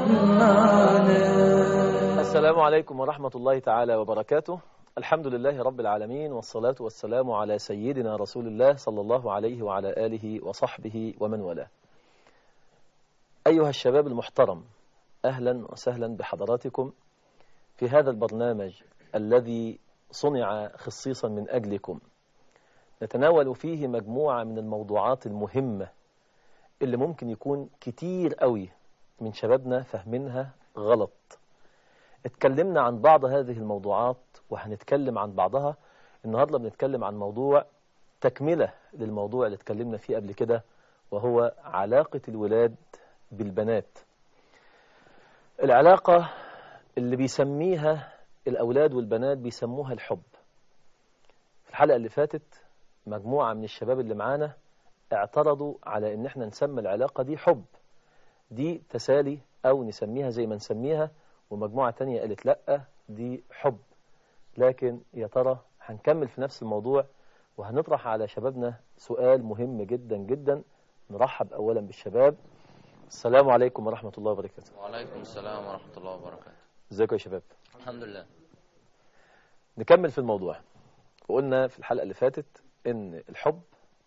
الرحمن السلام عليكم ورحمة الله تعالى وبركاته الحمد لله رب العالمين والصلاة والسلام على سيدنا رسول الله صلى الله عليه وعلى آله وصحبه ومن والاه أيها الشباب المحترم أهلا وسهلا بحضراتكم في هذا البرنامج الذي صنع خصيصا من أجلكم نتناول فيه مجموعة من الموضوعات المهمة اللي ممكن يكون كتير قوي من شبابنا فاهمينها غلط اتكلمنا عن بعض هذه الموضوعات وهنتكلم عن بعضها النهاردة بنتكلم عن موضوع تكملة للموضوع اللي اتكلمنا فيه قبل كده وهو علاقة الولاد بالبنات العلاقة اللي بيسميها الأولاد والبنات بيسموها الحب في الحلقة اللي فاتت مجموعة من الشباب اللي معانا اعترضوا على ان احنا نسمي العلاقة دي حب دي تسالي او نسميها زي ما نسميها ومجموعة تانية قالت لا دي حب لكن يا ترى هنكمل في نفس الموضوع وهنطرح على شبابنا سؤال مهم جدا جدا نرحب اولا بالشباب السلام عليكم ورحمة الله وبركاته وعليكم السلام ورحمة الله وبركاته ازيكم يا شباب الحمد لله نكمل في الموضوع وقلنا في الحلقة اللي فاتت ان الحب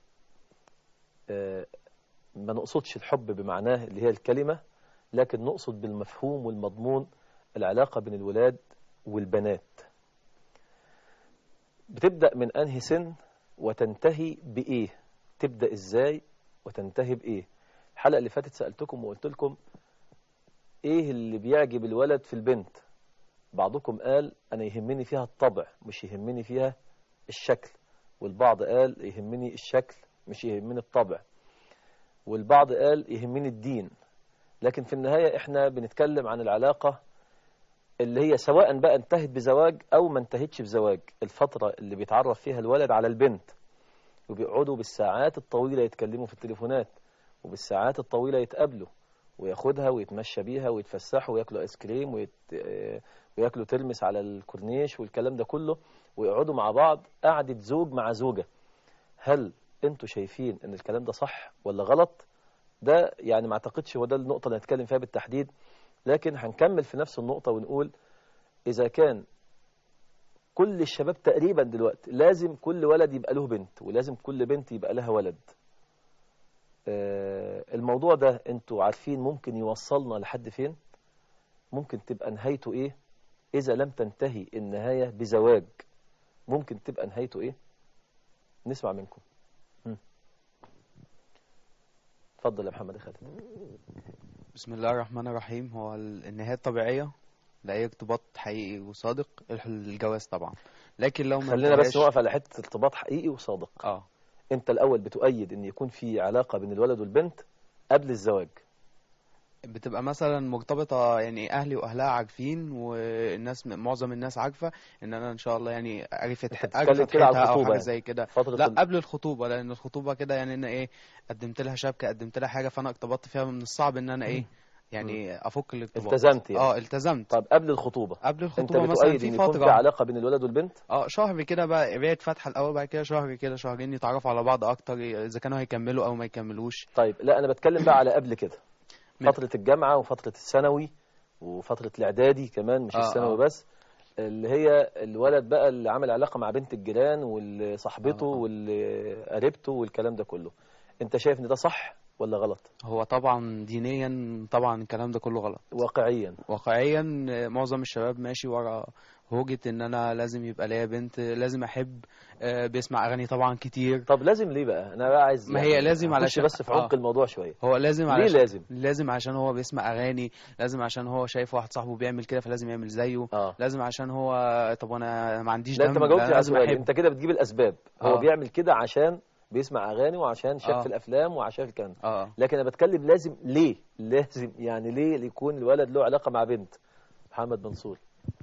آه، ما نقصدش الحب بمعناه اللي هي الكلمة لكن نقصد بالمفهوم والمضمون العلاقة بين الولاد والبنات بتبدأ من أنهي سن وتنتهي بإيه تبدأ إزاي وتنتهي بإيه الحلقة اللي فاتت سألتكم وقلت لكم إيه اللي بيعجب الولد في البنت بعضكم قال أنا يهمني فيها الطبع مش يهمني فيها الشكل والبعض قال يهمني الشكل مش يهمني الطبع والبعض قال يهمني الدين لكن في النهاية احنا بنتكلم عن العلاقة اللي هي سواء بقى انتهت بزواج او ما انتهتش بزواج الفترة اللي بيتعرف فيها الولد على البنت وبيقعدوا بالساعات الطويلة يتكلموا في التليفونات وبالساعات الطويلة يتقابلوا وياخدها ويتمشى بيها ويتفسحوا وياكلوا ايس كريم ويت... وياكلوا ترمس على الكورنيش والكلام ده كله ويقعدوا مع بعض قعدة زوج مع زوجة هل انتوا شايفين ان الكلام ده صح ولا غلط ده يعني ما اعتقدش هو ده النقطة اللي هنتكلم فيها بالتحديد لكن هنكمل في نفس النقطة ونقول إذا كان كل الشباب تقريبا دلوقتي لازم كل ولد يبقى له بنت ولازم كل بنت يبقى لها ولد آه، الموضوع ده انتوا عارفين ممكن يوصلنا لحد فين ممكن تبقى نهايته ايه إذا لم تنتهي النهاية بزواج ممكن تبقى نهايته ايه نسمع منكم اتفضل يا محمد يا خالد بسم الله الرحمن الرحيم هو ال- النهاية الطبيعية لأي ارتباط حقيقي وصادق الح- الجواز طبعا لكن لو ما خلينا بس انتهاش- نقف على حته ارتباط حقيقي وصادق اه انت الاول بتؤيد ان يكون في علاقه بين الولد والبنت قبل الزواج بتبقى مثلا مرتبطة يعني أهلي وأهلها عارفين والناس معظم الناس عارفة إن أنا إن شاء الله يعني عرفت انت عرفت بتتكلم كده على أتحتها أو الخطوبه حاجة يعني زي كده فتره لا ال- قبل الخطوبة لأن الخطوبة كده يعني أنا إيه قدمت لها شبكة قدمت لها حاجة فأنا ارتبطت فيها من الصعب إن أنا إيه يعني أفك الارتباط التزمت يعني اه التزمت طب قبل الخطوبه قبل انت الخطوبة مثلا بتؤيد في ان يكون في فترة علاقه بين الولد والبنت اه شهر كده بقى قراية فاتحة الأول بعد كده شهر كده شهرين يتعرفوا على بعض أكتر إذا كانوا هيكملوا أو ما يكملوش طيب لا انا بتكلم بقى على قبل كده من- فتره الجامعه وفتره الثانوي وفتره الاعدادي كمان مش آه، الثانوي آه. بس اللي هي الولد بقى اللي عامل علاقه مع بنت الجيران واللي صاحبته آه، آه. واللي قريبته والكلام ده كله انت شايف ان ده صح ولا غلط هو طبعا دينيا طبعا الكلام ده كله غلط واقعيا واقعيا آه، معظم الشباب ماشي ورا هوجة ان انا لازم يبقى ليا بنت لازم احب آه، بيسمع اغاني طبعا كتير طب لازم ليه بقى انا بقى عايز ما هي لازم هخش علشان- بس في عمق آه. الموضوع شويه هو لازم ليه علشان لازم لازم عشان هو بيسمع اغاني لازم عشان هو شايف واحد صاحبه بيعمل كده فلازم يعمل زيه اه لازم عشان هو طب انا ما عنديش لا دم انت ما جاوبتش على لازم سؤالي احب انت كده بتجيب الاسباب هو آه. بيعمل كده عشان بيسمع اغاني وعشان شاف آه. في الافلام وعشان الكلام ده اه لكن انا بتكلم لازم ليه لازم يعني ليه يكون الولد له علاقه مع بنت محمد منصور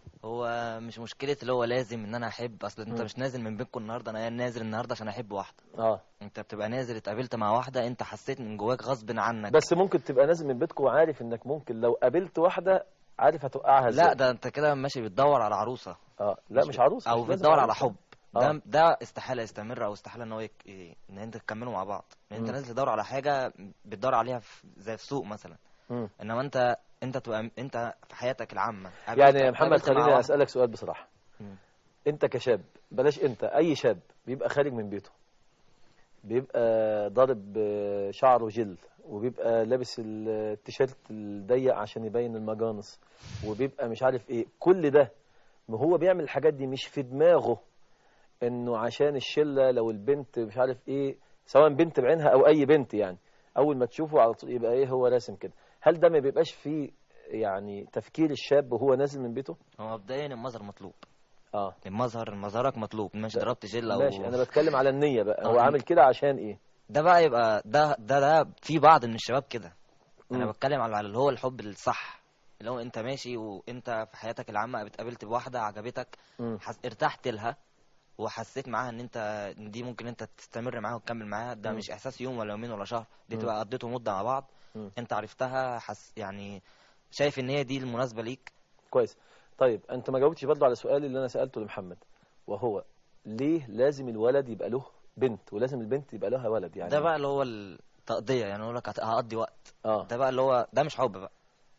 هو مش مشكلة اللي هو لازم ان انا احب اصل انت مم. مش نازل من بيتكم النهارده انا نازل النهارده عشان احب واحدة اه انت بتبقى نازل اتقابلت مع واحدة انت حسيت من جواك غصب عنك بس ممكن تبقى نازل من بيتكم وعارف انك ممكن لو قابلت واحده عارف هتوقعها ازاي لا ده انت كده ماشي بتدور على عروسة اه لا مش عروس او مش لازم بتدور على عروسة. حب آه. ده ده استحالة يستمر او استحالة ان هو يك... ان انت تكملوا مع بعض لان انت مم. نازل تدور على حاجة بتدور عليها في... زي في سوق مثلا مم. انما انت انت تبقى انت في حياتك العامه يعني قابلت- يا محمد قابلت مع خليني واحد- اسالك سؤال بصراحه مم. انت كشاب بلاش انت اي شاب بيبقى خارج من بيته بيبقى ضارب آه، شعره جل وبيبقى لابس ال- التيشيرت الضيق عشان يبين المجانس وبيبقى مش عارف ايه كل ده ما هو بيعمل الحاجات دي مش في دماغه انه عشان الشله لو البنت مش عارف ايه سواء بنت بعينها او اي بنت يعني اول ما تشوفه على طول يبقى ايه هو راسم كده هل ده ما بيبقاش فيه يعني تفكير الشاب وهو نازل من بيته هو مبدئيا المظهر مطلوب اه المظهر مظهرك مطلوب مش لا. ضربت جل او ماشي انا بتكلم على النية بقى هو آه. عامل كده عشان ايه ده بقى يبقى ده ده ده في بعض من الشباب كده انا مم. بتكلم على اللي هو الحب الصح اللي هو انت ماشي وانت في حياتك العامه اتقابلت بواحده عجبتك مم. حس... ارتحت لها وحسيت معاها ان انت إن دي ممكن انت تستمر معاها وتكمل معاها ده مم. مش احساس يوم ولا يومين ولا شهر دي مم. تبقى قضيتوا مده مع بعض مم. انت عرفتها حس يعني شايف ان هي دي المناسبه ليك كويس طيب انت ما جاوبتش برضه على سؤالي اللي انا سألته لمحمد وهو ليه لازم الولد يبقى له بنت ولازم البنت يبقى لها ولد يعني ده بقى اللي هو التقضيه يعني اقول لك هت- هقضي وقت اه ده بقى اللي هو ده مش حب بقى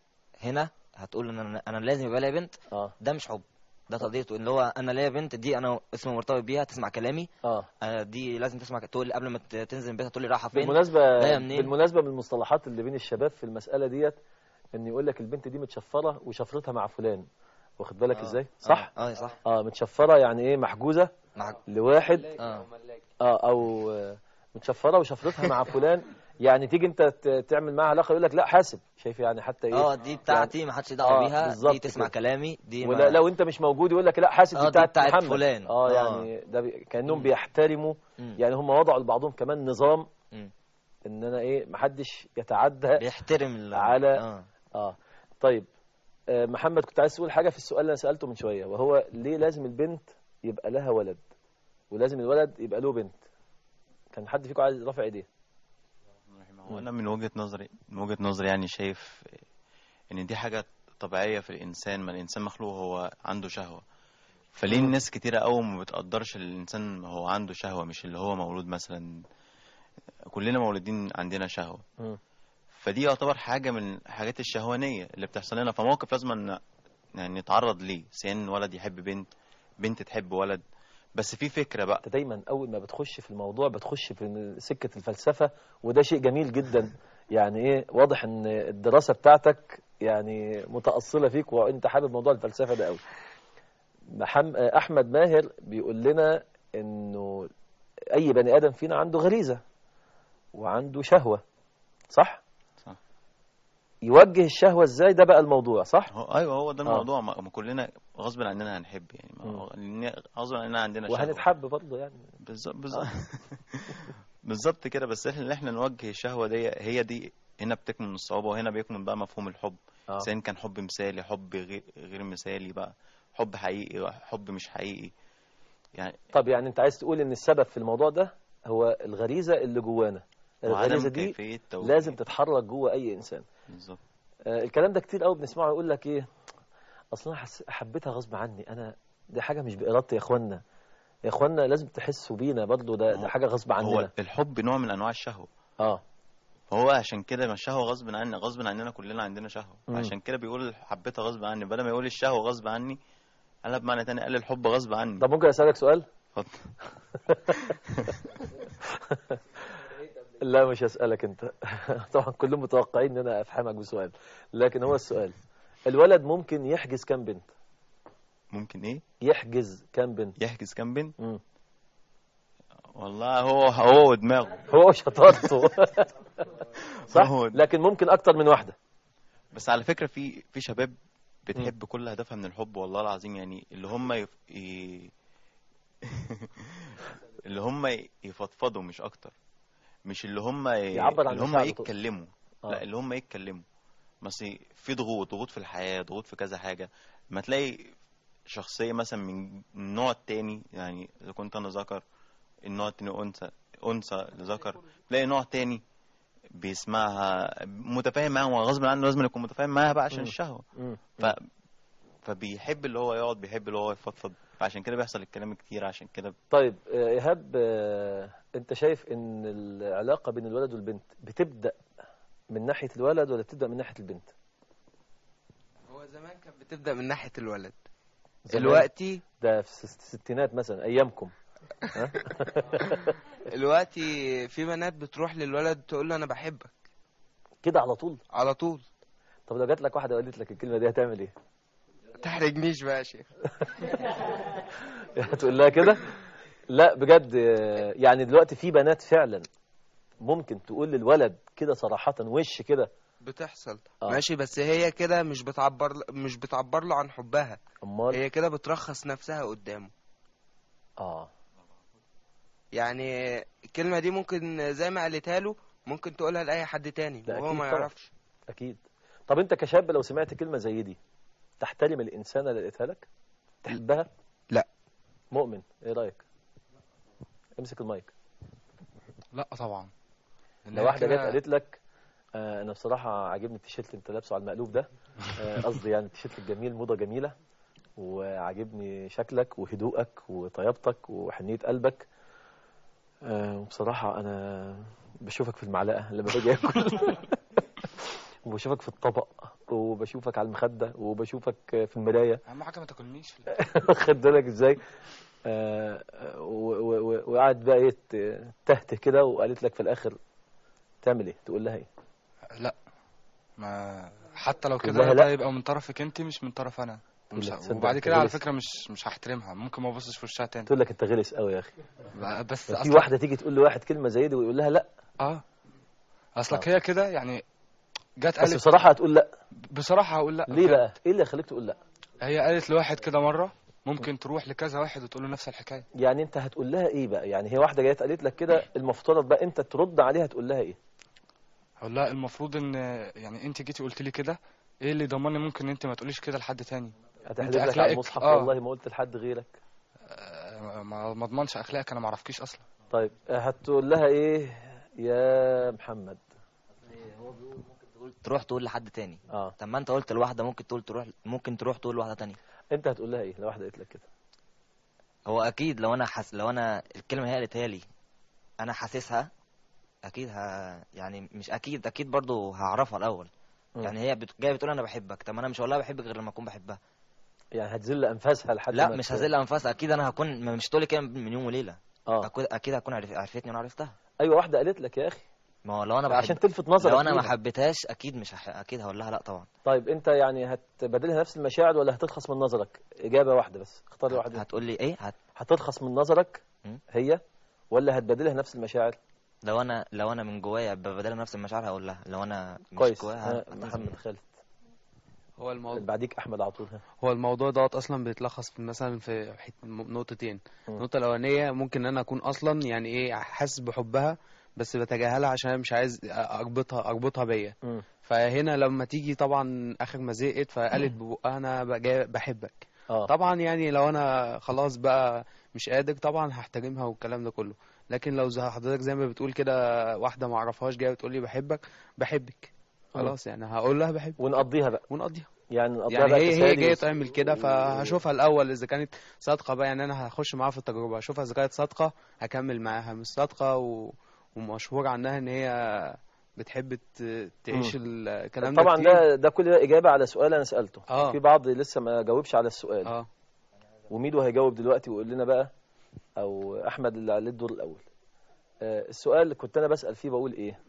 هنا هتقول ان انا انا لازم يبقى ليا بنت اه ده مش حب ده تقضيته اللي هو انا ليا بنت دي انا اسمي مرتبط بيها تسمع كلامي اه آه، دي لازم تسمع تقول قبل ما ت- تنزل من بيتها تقول لي رايحه فين بالمناسبة جاية منين؟ بالمناسبة من المصطلحات اللي بين الشباب في المسألة ديت ان يقول لك البنت دي متشفرة وشفرتها مع فلان واخد بالك آه، ازاي صح اه, آه صح اه متشفرة يعني ايه محجوزة مع لواحد اه اه او آه، متشفره وشفرتها مع فلان يعني تيجي انت ت- تعمل معاها علاقه يقول لك لا حاسب شايف يعني حتى ايه اه دي بتاعتي ما حدش دعوه آه، بيها بالظبط دي تسمع كده. كلامي دي ما- ولا لو انت مش موجود يقول لك لا حاسب آه، دي دي بتاعت, بتاعت محمد فلان. اه آه. يعني ده بي... كانهم مم. بيحترموا مم. يعني هم وضعوا لبعضهم كمان نظام مم. ان انا ايه محدش يتعدى بيحترم ال- على- اه اه طيب آه محمد كنت عايز تقول حاجه في السؤال اللي انا سالته من شويه وهو ليه لازم البنت يبقى لها ولد ولازم الولد يبقى له بنت كان حد فيكم عايز رافع ايديه هو انا من وجهة نظري من وجهة نظري يعني شايف ان دي حاجة طبيعية في الانسان ما الانسان مخلوق هو عنده شهوة فليه مم. الناس كتيرة قوي ما بتقدرش الانسان هو عنده شهوة مش اللي هو مولود مثلا كلنا مولودين عندنا شهوة مم. فدي يعتبر حاجة من الحاجات الشهوانية اللي بتحصل لنا فموقف لازم ن- يعني نتعرض ليه سواء ولد يحب بنت بنت تحب ولد بس في فكرة بقى انت دايما اول ما بتخش في الموضوع بتخش في سكه الفلسفه وده شيء جميل جدا يعني ايه واضح ان الدراسه بتاعتك يعني متاصله فيك وانت حابب موضوع الفلسفه ده قوي محم... احمد ماهر بيقول لنا انه اي بني ادم فينا عنده غريزه وعنده شهوه صح صح. يوجه الشهوه ازاي ده بقى الموضوع صح هو ايوه هو ده آه. الموضوع ما ما كلنا غصب عننا هنحب يعني ما مم. هو- لأن غصب عننا عندنا شهوة وهنتحب برضه يعني بالظبط بالظبط بالظبط كده بس احنا اللي احنا نوجه الشهوة دي هي دي هنا بتكمن الصعوبة وهنا بيكمن بقى مفهوم الحب آه. سواء كان حب مثالي حب غير غير مثالي بقى حب حقيقي حب مش حقيقي يعني طب يعني انت عايز تقول ان السبب في الموضوع ده هو الغريزه اللي جوانا الغريزه وعدم دي كيفية توجيه لازم تتحرك جوه اي انسان بالظبط آه الكلام ده كتير قوي بنسمعه يقول لك ايه اصلا انا حس... حبيتها غصب عني انا دي حاجه مش بارادتي يا اخوانا يا اخوانا لازم تحسوا بينا برضو ده, ده هو- حاجه غصب هو عننا الحب نوع من انواع الشهوة اه فهو عشان كده ما الشهوة غصب عني غصب عننا كلنا عندنا شهوة مم. عشان كده بيقول حبيتها غصب عني بدل ما يقول الشهوة غصب عني قالها بمعنى تاني قال الحب غصب عني طب ممكن اسالك سؤال اتفضل. لا مش هسالك انت طبعا كلهم متوقعين ان انا افهمك بسؤال لكن هو السؤال الولد ممكن يحجز كام بنت ممكن ايه يحجز كام بنت يحجز كام بنت مم. والله هو هو ودماغه هو شطارته صح هو- لكن ممكن اكتر من واحده بس على فكرة في في شباب بتحب كل هدفها من الحب والله العظيم يعني اللي هم يف... ي... اللي هم يفضفضوا مش اكتر مش اللي هم ي... يعبر عن اللي هم مشاعره. يتكلموا آه. لا اللي هم يتكلموا بس في ضغوط ضغوط في الحياة ضغوط في كذا حاجة ما تلاقي شخصية مثلا من النوع التاني يعني إذا كنت أنا ذكر النوع التاني أنثى أنثى لذكر تلاقي نوع تاني بيسمعها متفاهم معاها وغصب عنه لازم يكون متفاهم معاها بقى عشان مم. الشهوة مم. ف... فبيحب اللي هو يقعد بيحب اللي هو يفضفض فعشان كده بيحصل الكلام كتير عشان كده طيب آه، ايهاب آه، انت شايف ان العلاقه بين الولد والبنت بتبدا من ناحية الولد ولا بتبدأ من ناحية البنت هو زمان كانت بتبدأ من ناحية الولد زمان دلوقتي ده في الست- الستينات مثلا أيامكم ها؟ دلوقتي في بنات بتروح للولد تقول له انا بحبك كده على طول على طول طب لو جات لك واحدة وقالت لك الكلمة دي هتعمل ايه تحرجنيش بقى يا شيخ هتقول لها كده لا بجد آه، يعني دلوقتي في بنات فعلا ممكن تقول للولد كده صراحة وش كده بتحصل آه. ماشي بس هي كده مش بتعبر مش بتعبر له عن حبها امال هي كده بترخص نفسها قدامه اه يعني الكلمة دي ممكن زي ما قالتها له ممكن تقولها لأي حد تاني ده وهو أكيد ما طبعا. يعرفش اكيد طب انت كشاب لو سمعت كلمة زي دي تحترم الانسانة اللي قالتها لك تحبها لا. مؤمن ايه رايك امسك المايك لا طبعا إن لو هي واحده كده- جت قالت لك آه انا بصراحه عاجبني التيشيرت اللي انت لابسه على المقلوب ده آه، قصدي يعني التيشيرت الجميل موضه جميله وعاجبني شكلك وهدوءك وطيبتك وحنيه قلبك آه، وبصراحه انا بشوفك في المعلقه لما باجي اكل وبشوفك في الطبق وبشوفك على المخده وبشوفك في المرايه اهم حاجه ما تاكلنيش واخد بالك ازاي آه، و- و- و- وقعد بقى ايه ت- تهته كده وقالت لك في الاخر تعمل ايه تقول لها ايه لا ما حتى لو تقول كده لها لا. ده يبقى من طرفك انت مش من طرف انا تقول ومش لها تصدق وبعد أنت كده على غلس. فكره مش مش هحترمها ممكن ما ابصش في وشها تاني تقول لك انت غلس قوي يا اخي بس في اصلا واحده تيجي تقول لواحد كلمه زي دي ويقول لها لا اه اصلك آه. هي كده يعني جت بس قالت بصراحه هتقول لا بصراحه هقول لا ليه بقى ايه اللي يخليك تقول لا هي قالت لواحد كده مره ممكن تروح لكذا واحد وتقول له نفس الحكايه يعني انت هتقول لها ايه بقى يعني هي واحده جايه قالت لك كده المفترض بقى انت ترد عليها تقول لها ايه هقول لها المفروض ان يعني انت جيتي قلت لي كده ايه اللي ضمني ممكن انت ما تقوليش كده لحد تاني هتحلف لك على أخلاقك- المصحف آه. والله ما قلت لحد غيرك آه، ما ما اضمنش اخلاقك انا ما اعرفكيش اصلا طيب هتقول لها ايه يا محمد هو بيقول ممكن تقول تروح تقول لحد تاني اه طب ما انت قلت لواحده ممكن تقول تروح ممكن تروح تقول لواحده تانية انت هتقول لها ايه لو واحده قالت لك كده هو اكيد لو انا حس... لو انا الكلمه هي قالتها لي انا حاسسها اكيد ه... يعني مش اكيد اكيد برضو هعرفها الاول مم. يعني هي بت... جايه بتقول انا بحبك طب ما انا مش هقول لها بحبك غير لما اكون بحبها يعني هتذل انفاسها لحد لا ما مش ت- هزل انفاسها اكيد انا هكون ما مش تقولي كده من يوم وليله اه أكيد اكيد هكون عرف... عرفتني وانا عرفتها ايوه واحده قالت لك يا اخي ما هو لو انا بحب... عشان تلفت نظرك لو انا ما ليها. حبيتهاش اكيد مش هح... اكيد هقول لها لا طبعا طيب انت يعني هتبادلها نفس المشاعر ولا هترخص من نظرك اجابه واحده بس اختار واحده هتقول لي ايه هت... هترخص من نظرك مم. هي ولا هتبادلها نفس المشاعر لو انا لو انا من جوايا ببدل نفس المشاعر هقول لها لو انا مش كويس جوايا ها، ه- محمد خالد هو الموضوع بعديك احمد على طول ها هو الموضوع دوت اصلا بيتلخص في مثلا في حت- م- نقطتين مم. النقطه الاولانيه ممكن انا اكون اصلا يعني ايه حاسس بحبها بس بتجاهلها عشان أنا مش عايز اربطها اربطها بيا مم. فهنا لما تيجي طبعا اخر ما زهقت فقالت ببقها انا بقى بحبك اه طبعا يعني لو انا خلاص بقى مش قادر طبعا هحترمها والكلام ده كله لكن لو زي حضرتك زي ما بتقول كده واحده ما اعرفهاش جايه بتقول لي بحبك بحبك خلاص يعني هقول لها بحب ونقضيها بقى ونقضيها يعني نقضيها يعني بقى هي هي تسالي جايه وس- تعمل كده فهشوفها الاول اذا كانت صادقه بقى يعني انا هخش معاها في التجربه هشوفها اذا كانت صادقه هكمل معاها مش صادقه و... ومشهور عنها ان هي بتحب ت- تعيش الكلام ده طبعا كتير ده ده كل ده اجابه على سؤال انا سالته اه في بعض لسه ما جاوبش على السؤال اه وميدو هيجاوب دلوقتي ويقول لنا بقى او احمد اللي عليه الدور الاول آه، السؤال اللي كنت انا بسال فيه بقول ايه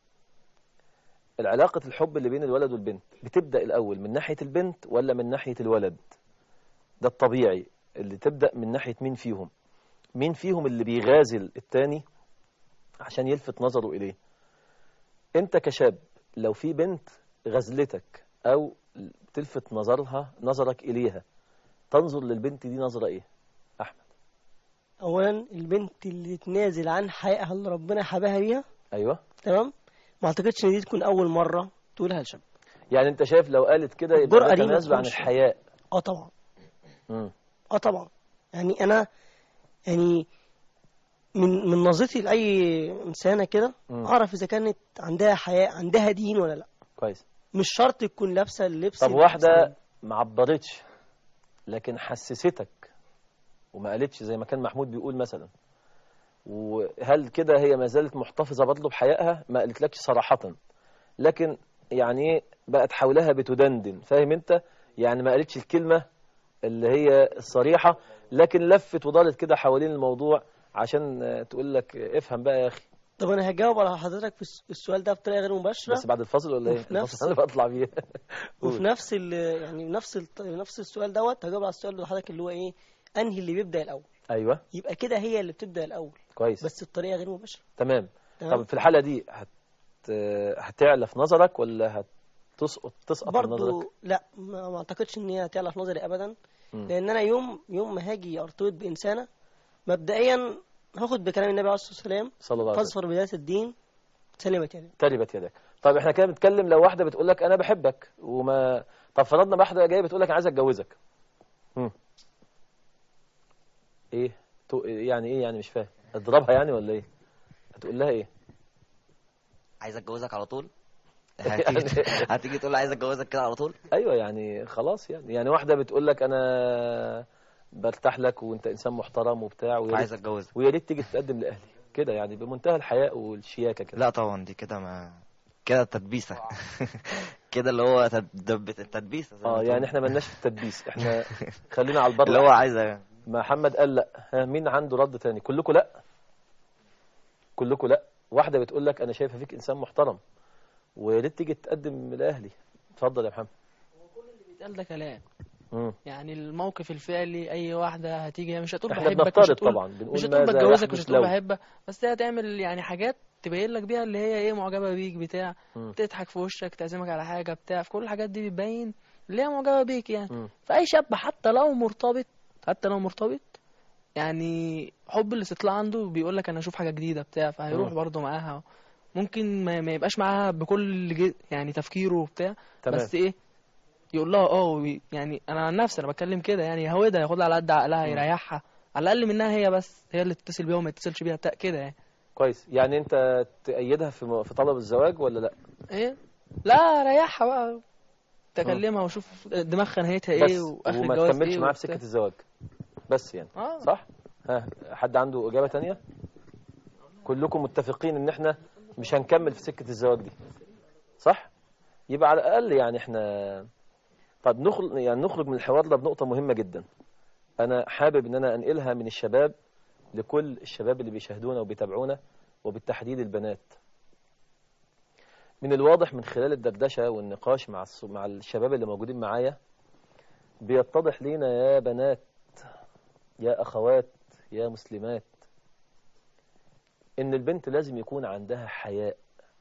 العلاقه الحب اللي بين الولد والبنت بتبدا الاول من ناحيه البنت ولا من ناحيه الولد ده الطبيعي اللي تبدا من ناحيه مين فيهم مين فيهم اللي بيغازل التاني عشان يلفت نظره اليه انت كشاب لو في بنت غزلتك او تلفت نظرها نظرك اليها تنظر للبنت دي نظرة ايه احمد اولا البنت اللي تنازل عن حقها اللي ربنا حباها بيها ايوه تمام ما اعتقدش ان دي تكون اول مره تقولها لشاب يعني انت شايف لو قالت كده يبقى الجرأة ده دي ما تنازل عن تكونش- الحياء اه طبعا مم. اه طبعا يعني انا يعني من من نظرتي لاي انسانه كده مم. اعرف اذا كانت عندها حياء عندها دين ولا لا كويس مش شرط تكون لابسه اللبس طب اللي واحدة لابساه. ما عبرتش لكن حسستك وما قالتش زي ما كان محمود بيقول مثلا وهل كده هي ما زالت محتفظة برضه بحيائها ما قالتلكش صراحة لكن يعني ايه بقت حولها بتدندن فاهم انت يعني ما قالتش الكلمة اللي هي الصريحة لكن لفت ودارت كده حوالين الموضوع عشان آه، تقول لك آه، افهم بقى يا اخي طب انا هجاوب على حضرتك في الس- السؤال ده بطريقه غير مباشره بس بعد الفصل ولا ايه وفي نفس- الفصل انا بطلع بيه وفي قول. نفس ال يعني نفس الط- نفس السؤال دوت هجاوب على السؤال اللي حضرتك اللي هو ايه انهي اللي بيبدا الاول ايوه يبقى كده هي اللي بتبدا الاول كويس بس بطريقه غير مباشره تمام تمام طب في الحالة دي هت هتعلى في نظرك ولا هتسقط تسقط من نظرك برضو لا ما ما اعتقدش ان هي هتعلى في نظري ابدا مم. لان انا يوم يوم ما هاجي ارتبط بانسانه مبدئيا هاخد بكلام النبي عليه الصلاه والسلام صلى الله عليه وسلم فاظفر بذات الدين سلمت يعني تربت يدك طيب احنا كده بنتكلم لو واحده بتقول لك انا بحبك وما طب فرضنا واحده جايه بتقول لك انا عايز اتجوزك هم. ايه تو... يعني ايه يعني مش فاهم اضربها يعني ولا ايه هتقول لها ايه عايز اتجوزك على طول يعني- هتيجي هتيجي تقول لي عايز اتجوزك كده على طول ايوه يعني خلاص يعني يعني واحده بتقول لك انا برتاح لك وانت انسان محترم وبتاع ويا عايز ريت اتجوزك ويا ريت تيجي تتقدم لاهلي كده يعني بمنتهى الحياء والشياكه كده لا طبعا دي كده ما كده تدبيسه كده اللي هو تد- تدبيسه زي ما اه تقول. يعني احنا ملناش في التدبيس احنا خلينا على البر اللي هو عايز محمد قال لا ها مين عنده رد تاني كلكم لا كلكم لا واحده بتقول لك انا شايفه فيك انسان محترم ويا ريت تيجي تقدم لاهلي اتفضل يا محمد بيتقال ده كلام مم. يعني الموقف الفعلي اي واحده هتيجي هي مش هتقول احنا بحبك مش بنفترض هتقول طبعا بنقول مش هتقول ماذا بتجوزك مش يحدث هتقول لو بحبك بس هي هتعمل يعني حاجات تبين لك بيها اللي هي ايه معجبه بيك بتاع مم. تضحك في وشك تعزمك على حاجه بتاع في كل الحاجات دي بتبين اللي هي معجبه بيك يعني مم. فاي شاب حتى لو مرتبط حتى لو مرتبط يعني حب الاستطلاع عنده بيقول لك انا اشوف حاجه جديده بتاع فهيروح مم. برضه معاها ممكن ما, ما يبقاش معاها بكل جي- يعني تفكيره وبتاع تمام بس ايه يقول لها اه وي- يعني انا عن نفسي انا بتكلم كده يعني يهودها ياخدها على قد عقلها مم. يريحها على الاقل منها هي بس هي اللي تتصل بيها وما يتصلش بيها بتاع كده يعني كويس يعني انت تأيدها في م- في طلب الزواج ولا لا ايه لا ريحها بقى تكلمها وشوف دماغها نهايتها ايه بس واخر وما الجواز تكملش ايه معاه في وبتاع. سكه الزواج بس يعني اه صح ها حد عنده اجابه تانية كلكم متفقين ان احنا مش هنكمل في سكه الزواج دي صح يبقى على الاقل يعني احنا طب نخرج يعني نخرج من الحوار ده بنقطه مهمه جدا انا حابب ان انا انقلها من الشباب لكل الشباب اللي بيشاهدونا وبيتابعونا وبالتحديد البنات من الواضح من خلال الدردشه والنقاش مع الص- مع الشباب اللي موجودين معايا بيتضح لينا يا بنات يا أخوات يا مسلمات إن البنت لازم يكون عندها حياء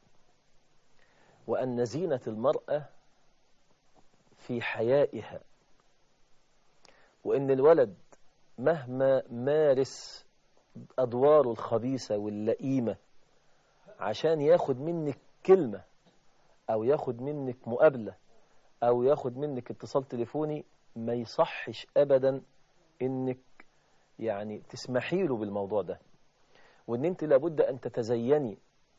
وأن زينة المرأة في حيائها وإن الولد مهما مارس أدواره الخبيثة واللئيمة عشان ياخد منك كلمة أو ياخد منك مقابلة أو ياخد منك اتصال تليفوني ما يصحش أبدا إنك يعني تسمحي له بالموضوع ده وإن أنت لابد أن تتزيني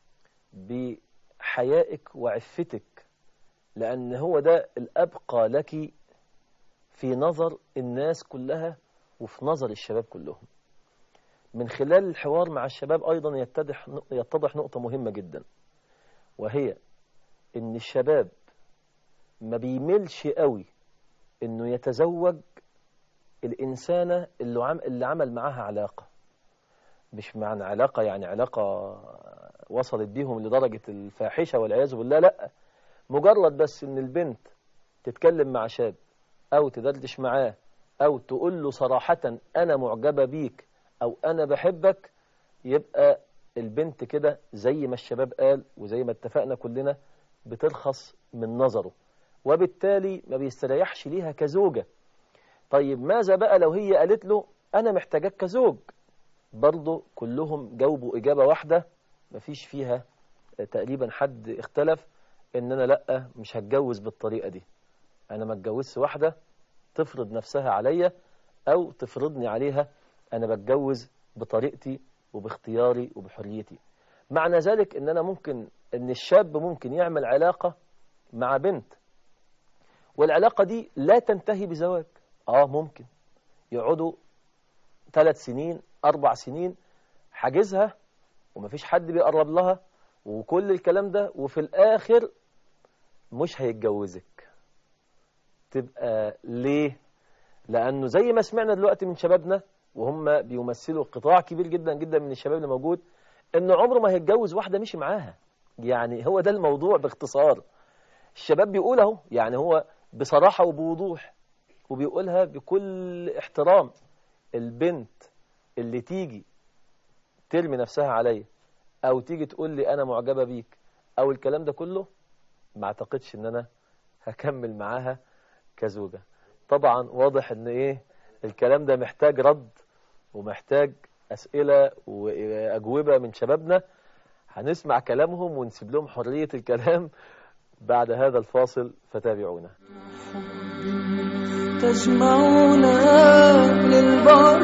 بحيائك وعفتك لأن هو ده الأبقى لك في نظر الناس كلها وفي نظر الشباب كلهم من خلال الحوار مع الشباب أيضا يتضح يتضح نقطة مهمة جدا وهي إن الشباب ما بيملش قوي إنه يتزوج الإنسانة اللي, عم اللي عمل معاها علاقة مش معنى علاقة يعني علاقة وصلت بيهم لدرجة الفاحشة والعياذ بالله لا مجرد بس إن البنت تتكلم مع شاب أو تدردش معاه أو تقول له صراحة أنا معجبة بيك أو أنا بحبك يبقى البنت كده زي ما الشباب قال وزي ما اتفقنا كلنا بترخص من نظره وبالتالي ما بيستريحش ليها كزوجة طيب ماذا بقى لو هي قالت له أنا محتاجك كزوج برضه كلهم جاوبوا إجابة واحدة مفيش فيها تقريبا حد اختلف إن أنا لأ مش هتجوز بالطريقة دي أنا ما اتجوزش واحدة تفرض نفسها عليا أو تفرضني عليها أنا بتجوز بطريقتي وباختياري وبحريتي معنى ذلك إن أنا ممكن إن الشاب ممكن يعمل علاقة مع بنت والعلاقة دي لا تنتهي بزواج آه ممكن يقعدوا ثلاث سنين أربع سنين حاجزها ومفيش حد بيقرب لها وكل الكلام ده وفي الآخر مش هيتجوزك تبقى ليه لانه زي ما سمعنا دلوقتي من شبابنا وهم بيمثلوا قطاع كبير جدا جدا من الشباب اللي موجود انه عمره ما هيتجوز واحده مشي معاها يعني هو ده الموضوع باختصار الشباب بيقول اهو يعني هو بصراحه وبوضوح وبيقولها بكل احترام البنت اللي تيجي ترمي نفسها عليا او تيجي تقول لي انا معجبه بيك او الكلام ده كله ما اعتقدش ان انا هكمل معاها كزوجه طبعا واضح ان ايه الكلام ده محتاج رد ومحتاج اسئله واجوبه من شبابنا هنسمع كلامهم ونسيب لهم حريه الكلام بعد هذا الفاصل فتابعونا تجمعنا للبر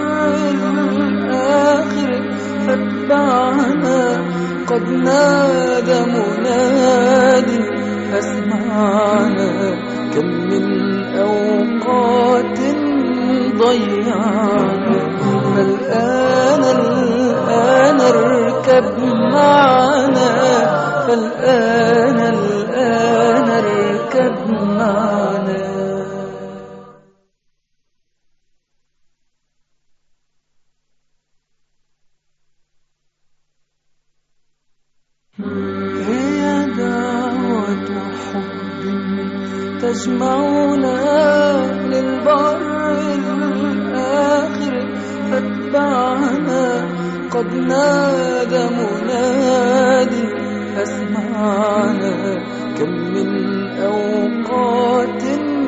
الآخر فاتبعنا قد نادى مناد فاسمعنا كم من أوقات ضيعنا فالآن الآن اركب معنا فالآن الآن اركب معنا هي دعوة حب تجمعنا للبر الآخر فاتبعنا قد نادى مناد فاسمعنا كم من أوقات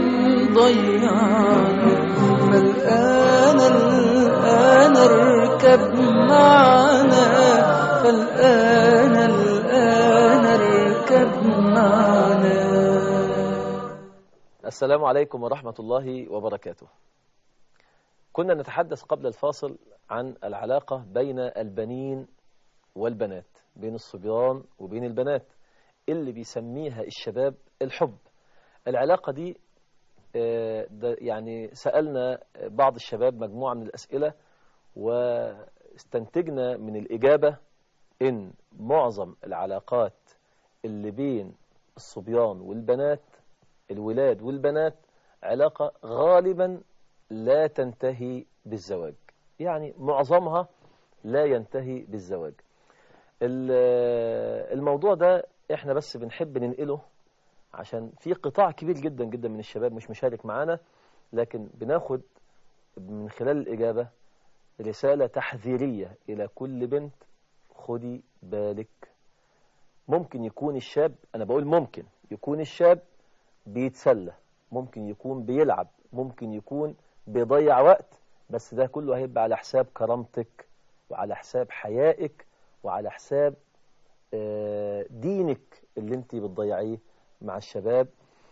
ضيعنا فالآن الآن اركب معنا فالآن الآن اركب معنا السلام عليكم ورحمة الله وبركاته كنا نتحدث قبل الفاصل عن العلاقة بين البنين والبنات بين الصبيان وبين البنات اللي بيسميها الشباب الحب العلاقة دي آه، ده يعني سألنا بعض الشباب مجموعة من الأسئلة واستنتجنا من الإجابة إن معظم العلاقات اللي بين الصبيان والبنات الولاد والبنات علاقة غالبا لا تنتهي بالزواج يعني معظمها لا ينتهي بالزواج ال- الموضوع ده احنا بس بنحب ننقله عشان في قطاع كبير جدا جدا من الشباب مش مشارك معانا لكن بناخد من خلال الإجابة رسالة تحذيرية إلى كل بنت خدي بالك ممكن يكون الشاب أنا بقول ممكن يكون الشاب بيتسلى ممكن يكون بيلعب ممكن يكون بيضيع وقت بس ده كله هيبقى على حساب كرامتك وعلى حساب حيائك وعلى حساب آه، دينك اللي انت بتضيعيه مع الشباب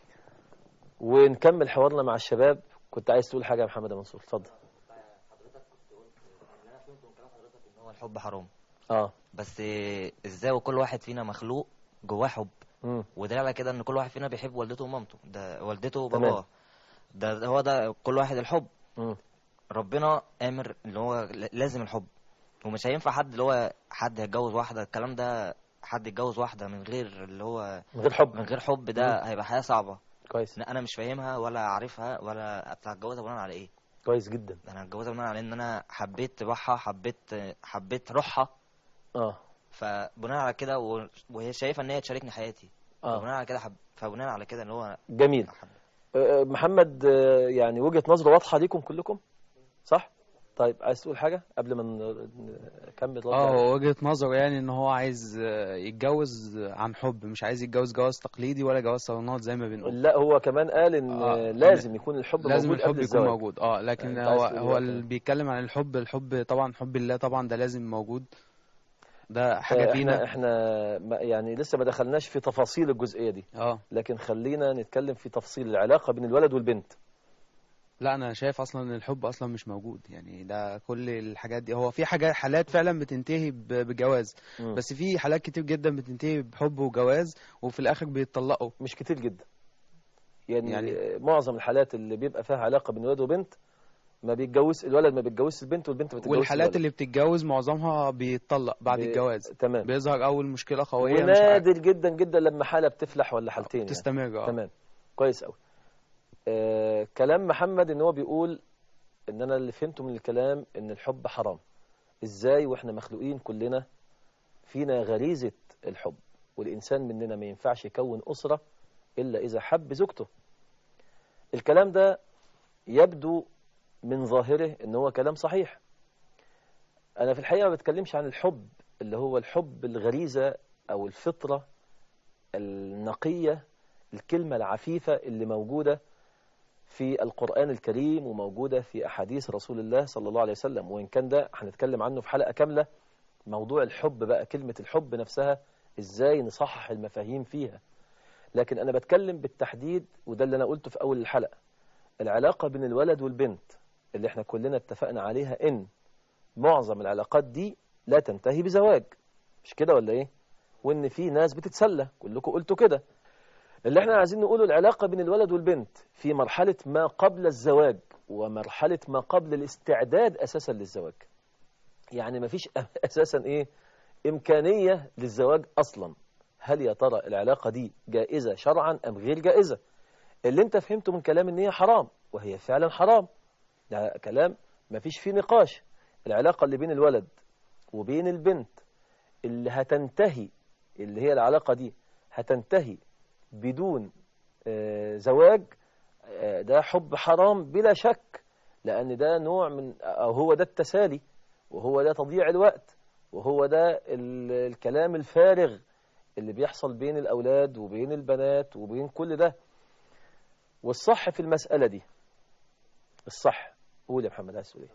ونكمل حوارنا مع الشباب كنت عايز تقول حاجة يا محمد يا منصور اتفضل اللي انا فهمته من كلام حضرتك ان هو الحب حرام اه بس ازاي وكل واحد فينا مخلوق جواه حب مم. ودليل على كده ان كل واحد فينا بيحب والدته ومامته ده والدته تمام. وباباه ده ده هو ده كل واحد الحب مم. ربنا امر اللي هو ل- لازم الحب ومش هينفع حد اللي هو حد يتجوز واحده الكلام ده حد يتجوز واحده من غير اللي هو من غير حب من غير حب ده هيبقى حياه صعبه كويس إن انا مش فاهمها ولا عارفها ولا هتجوزها بناء على ايه كويس جدا انا هتجوزها بناء على ان انا حبيت طباعها حبيت حبيت روحها اه فبناء على كده و- وهي شايفه ان هي تشاركني حياتي اه فبناء على كده حب... فبناء على كده اللي هو جميل حب... آه، محمد آه، يعني وجهة نظر واضحة ليكم كلكم صح طيب عايز تقول حاجة قبل ما ن- نكمل رد اه عليك؟ هو وجهة نظره يعني ان هو عايز آه، يتجوز عن حب مش عايز يتجوز جواز تقليدي ولا جواز صالونات زي ما بنقول لا هو كمان قال ان آه، لازم يكون الحب لازم موجود الحب قبل يكون الزواج موجود اه لكن أنت عايز هو تقول إيه هو بقى اللي كمان؟ بيتكلم عن الحب الحب طبعا حب الله طبعا ده لازم موجود ده حاجة آه، فينا احنا احنا ما- يعني لسه ما دخلناش في تفاصيل الجزئية دي اه لكن خلينا نتكلم في تفصيل العلاقة بين الولد والبنت لا انا شايف اصلا ان الحب اصلا مش موجود يعني ده كل الحاجات دي هو في حاجات حالات فعلا بتنتهي ب- بجواز مم. بس في حالات كتير جدا بتنتهي بحب وجواز وفي الاخر بيتطلقوا مش كتير جدا يعني, يعني- يعني معظم الحالات اللي بيبقى فيها علاقة بين ولد وبنت ما بيتجوز الولد ما بيتجوزش البنت والبنت ما بتتجوزش والحالات الولد. اللي بتتجوز معظمها بيتطلق بعد ب- الجواز تمام بيظهر اول مشكله قويه مش عارف ونادر جدا جدا لما حالة بتفلح ولا حالتين يعني. تستمر اه تمام كويس قوي آه كلام محمد ان هو بيقول ان انا اللي فهمته من الكلام ان الحب حرام ازاي واحنا مخلوقين كلنا فينا غريزة الحب والانسان مننا ما ينفعش يكون اسرة الا اذا حب زوجته الكلام ده يبدو من ظاهره ان هو كلام صحيح انا في الحقيقة ما بتكلمش عن الحب اللي هو الحب الغريزة او الفطرة النقية الكلمة العفيفة اللي موجودة في القرآن الكريم وموجودة في أحاديث رسول الله صلى الله عليه وسلم وإن كان ده هنتكلم عنه في حلقة كاملة موضوع الحب بقى كلمة الحب نفسها إزاي نصحح المفاهيم فيها لكن أنا بتكلم بالتحديد وده اللي أنا قلته في أول الحلقة العلاقة بين الولد والبنت اللي احنا كلنا اتفقنا عليها إن معظم العلاقات دي لا تنتهي بزواج مش كده ولا إيه وإن في ناس بتتسلى كلكم قلتوا كده اللي احنا عايزين نقوله العلاقة بين الولد والبنت في مرحلة ما قبل الزواج ومرحلة ما قبل الاستعداد أساسا للزواج يعني ما فيش أساسا إيه إمكانية للزواج أصلا هل يا ترى العلاقة دي جائزة شرعا أم غير جائزة اللي انت فهمته من كلام ان هي حرام وهي فعلا حرام ده كلام ما فيش فيه نقاش العلاقة اللي بين الولد وبين البنت اللي هتنتهي اللي هي العلاقة دي هتنتهي بدون آه، زواج آه، ده حب حرام بلا شك لأن ده نوع من أو هو ده التسالي وهو ده تضييع الوقت وهو ده ال- الكلام الفارغ اللي بيحصل بين الأولاد وبين البنات وبين كل ده والصح في المسألة دي الصح قول يا محمد عايز تقول ايه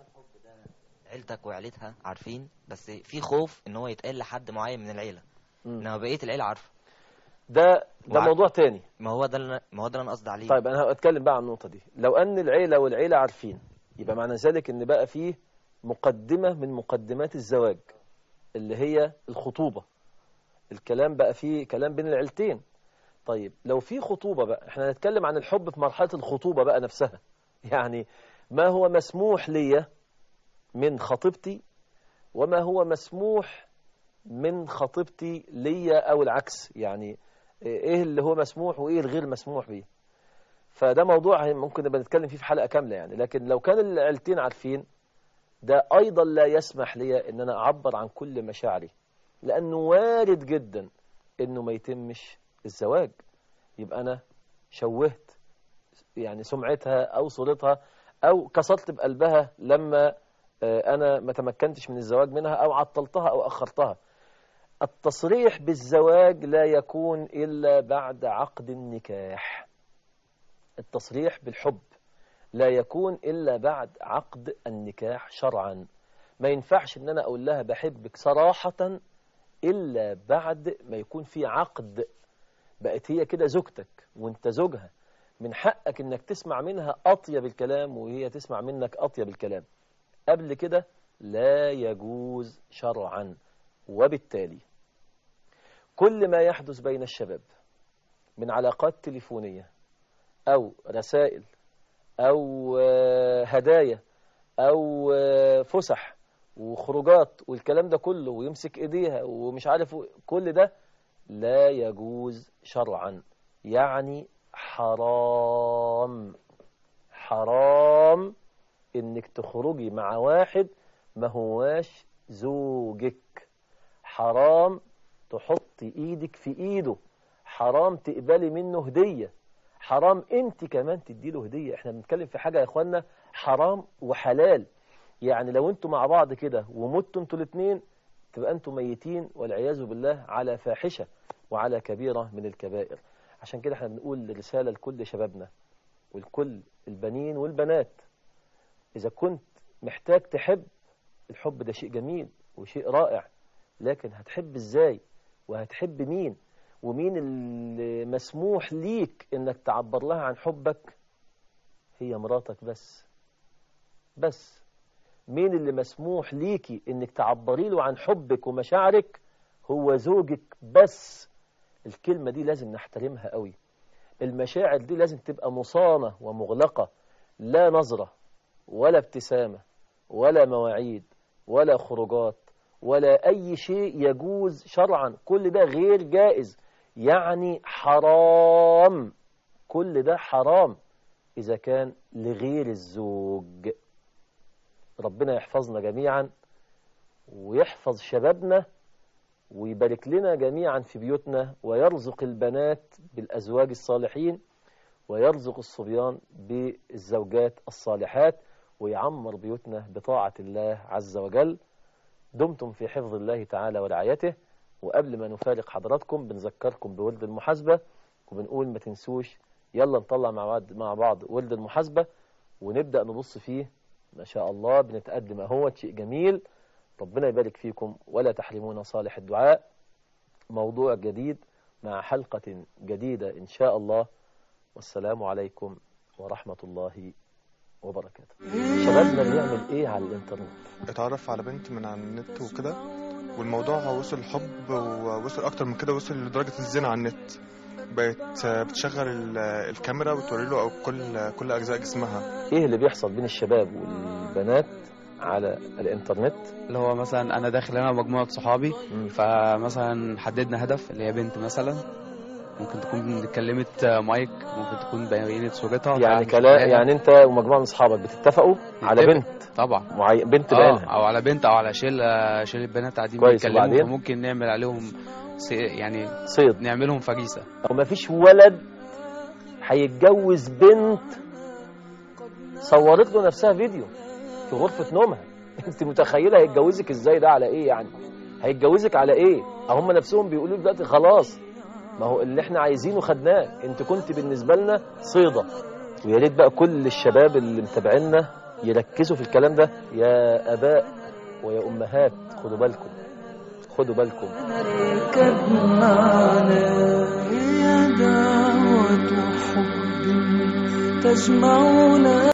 عيلتك وعيلتها عارفين بس في خوف ان هو يتقال لحد معين من العيله مم. انما بقيه العيله عارفه ده ده وع- موضوع تاني ما هو ده اللي ما هو ده اللي انا قصدي عليه طيب انا هتكلم بقى عن النقطة دي لو ان العيلة والعيلة عارفين يبقى معنى ذلك ان بقى فيه مقدمة من مقدمات الزواج اللي هي الخطوبة الكلام بقى فيه كلام بين العيلتين طيب لو في خطوبة بقى احنا هنتكلم عن الحب في مرحلة الخطوبة بقى نفسها يعني ما هو مسموح ليا من خطيبتي وما هو مسموح من خطيبتي ليا او العكس يعني ايه اللي هو مسموح وايه الغير مسموح بيه فده موضوع ممكن نبقى نتكلم فيه في حلقة كاملة يعني لكن لو كان العيلتين عارفين ده ايضا لا يسمح لي ان انا اعبر عن كل مشاعري لانه وارد جدا انه ما يتمش الزواج يبقى انا شوهت يعني سمعتها او صورتها او كسرت بقلبها لما آه، انا ما تمكنتش من الزواج منها او عطلتها او اخرتها التصريح بالزواج لا يكون الا بعد عقد النكاح التصريح بالحب لا يكون الا بعد عقد النكاح شرعا ما ينفعش ان انا اقول لها بحبك صراحة الا بعد ما يكون في عقد بقت هي كده زوجتك وانت زوجها من حقك انك تسمع منها اطيب الكلام وهي تسمع منك اطيب الكلام قبل كده لا يجوز شرعا وبالتالي كل ما يحدث بين الشباب من علاقات تليفونية أو رسائل أو آه، هدايا أو آه، فسح وخروجات والكلام ده كله ويمسك إيديها ومش عارف كل ده لا يجوز شرعا يعني حرام حرام انك تخرجي مع واحد ما هواش زوجك حرام تحطي ايدك في ايده حرام تقبلي منه هدية حرام انت كمان تديله هدية احنا بنتكلم في حاجة يا اخوانا حرام وحلال يعني لو انتوا مع بعض كده ومتوا انتوا الاثنين تبقى انتوا ميتين والعياذ بالله على فاحشة وعلى كبيرة من الكبائر عشان كده احنا بنقول رسالة لكل شبابنا ولكل البنين والبنات إذا كنت محتاج تحب الحب ده شيء جميل وشيء رائع لكن هتحب ازاي وهتحب مين ومين اللي مسموح ليك انك تعبر لها عن حبك هي مراتك بس بس مين اللي مسموح ليكي انك تعبري له عن حبك ومشاعرك هو زوجك بس الكلمة دي لازم نحترمها قوي المشاعر دي لازم تبقى مصانة ومغلقة لا نظرة ولا ابتسامة ولا مواعيد ولا خروجات ولا أي شيء يجوز شرعا كل ده غير جائز يعني حرام كل ده حرام إذا كان لغير الزوج ربنا يحفظنا جميعا ويحفظ شبابنا ويبارك لنا جميعا في بيوتنا ويرزق البنات بالأزواج الصالحين ويرزق الصبيان بالزوجات الصالحات ويعمر بيوتنا بطاعة الله عز وجل دمتم في حفظ الله تعالى ورعايته وقبل ما نفارق حضراتكم بنذكركم بولد المحاسبة وبنقول ما تنسوش يلا نطلع مع بعض مع بعض ولد المحاسبة ونبدأ نبص فيه ما شاء الله بنتقدم اهوت شيء جميل ربنا يبارك فيكم ولا تحرمونا صالح الدعاء موضوع جديد مع حلقة جديدة إن شاء الله والسلام عليكم ورحمة الله وبركاته شبابنا بيعمل إيه على الإنترنت اتعرف على بنت من على النت وكده والموضوع وصل حب ووصل اكتر من كده وصل لدرجة الزنا على النت بقت بتشغل ال- الكاميرا وتوري له أو كل كل اجزاء جسمها إيه اللي بيحصل بين الشباب والبنات على الإنترنت اللي هو مثلا انا داخل انا ومجموعه صحابي فمثلا حددنا هدف اللي هي بنت مثلا ممكن تكون اتكلمت مايك ممكن تكون بينت صورتها يعني فمش كلام لاقيها. يعني أنت ومجموعة من أصحابك بتتفقوا على نتفق. بنت طبعا معين بنت اه بعينها او على بنت او على شله شله بنات قاعدين كويس، بيتكلموا وبعدين؟ فممكن نعمل عليهم سي- يعني صيد نعملهم فريسه وما فيش ولد هيتجوز بنت صورت له نفسها فيديو في غرفة نومها انت متخيلة هيتجوزك ازاي ده على ايه يعني هيتجوزك على ايه هم نفسهم بيقولوا لي دلوقتي خلاص ما هو اللي احنا عايزينه خدناه انت كنت بالنسبة لنا صيدة ويا ريت بقى كل الشباب اللي متابعينا يركزوا في الكلام ده يا اباء ويا امهات خدوا بالكم خدوا بالكم اركب معنا هي دعوة حب تجمعنا